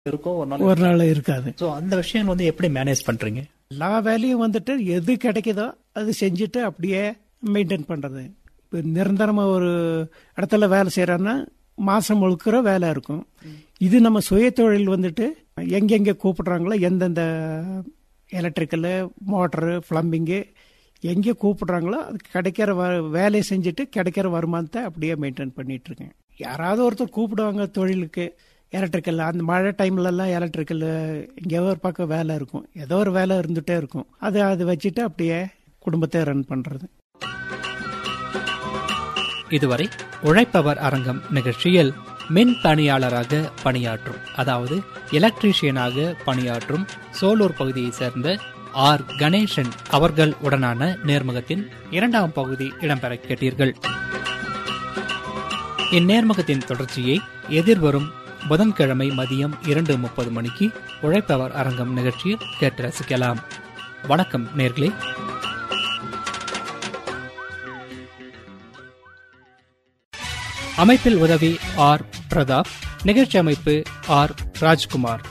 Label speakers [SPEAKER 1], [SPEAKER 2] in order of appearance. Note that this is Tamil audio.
[SPEAKER 1] இருக்கும் ஒரு நாள்
[SPEAKER 2] ஒரு நாள் இருக்காது
[SPEAKER 1] ஸோ அந்த விஷயங்கள் வந்து எப்படி மேனேஜ் பண்றீங்க
[SPEAKER 2] எல்லா வேலையும் வந்துட்டு எது கிடைக்குதோ அது செஞ்சுட்டு அப்படியே மெயின்டைன் பண்றது இப்போ நிரந்தரமா ஒரு இடத்துல வேலை செய்யறோன்னா மாசம் முழுக்கிற வேலை இருக்கும் இது நம்ம சுய தொழில் வந்துட்டு எங்கெங்க கூப்பிடுறாங்களோ எந்தெந்த எலக்ட்ரிக்கலு மோட்டரு பிளம்பிங்கு எங்கே கூப்பிடுறாங்களோ அதுக்கு கிடைக்கிற வ- வேலையை செஞ்சுட்டு கிடைக்கிற வருமானத்தை அப்படியே மெயின்டைன் பண்ணிட்டு இருக்கேன் யாராவது ஒருத்தர் கூப்பிடுவாங்க தொழிலுக்கு எலக்ட்ரிக்கல் அந்த மழை டைம்ல எல்லாம் எலக்ட்ரிக்கல் எங்கேயோ ஒரு பக்கம் வேலை இருக்கும் ஏதோ ஒரு வேலை இருந்துட்டே இருக்கும் அது அது வச்சுட்டு அப்படியே குடும்பத்தை ரன் பண்றது
[SPEAKER 1] இதுவரை உழைப்பவர் அரங்கம் நிகழ்ச்சியில் மின் பணியாளராக பணியாற்றும் அதாவது எலக்ட்ரீஷியனாக பணியாற்றும் சோலூர் பகுதியைச் சேர்ந்த ஆர் கணேசன் அவர்கள் உடனான நேர்முகத்தின் இரண்டாம் பகுதி இடம்பெற கேட்டீர்கள் இந்நேர்முகத்தின் தொடர்ச்சியை எதிர்வரும் புதன்கிழமை மதியம் இரண்டு முப்பது மணிக்கு உழைப்பவர் அரங்கம் நிகழ்ச்சியில் கேட்டு ரசிக்கலாம் வணக்கம் நேர்களே அமைப்பில் உதவி ஆர் பிரதாப் நிகழ்ச்சி அமைப்பு ஆர் ராஜ்குமார்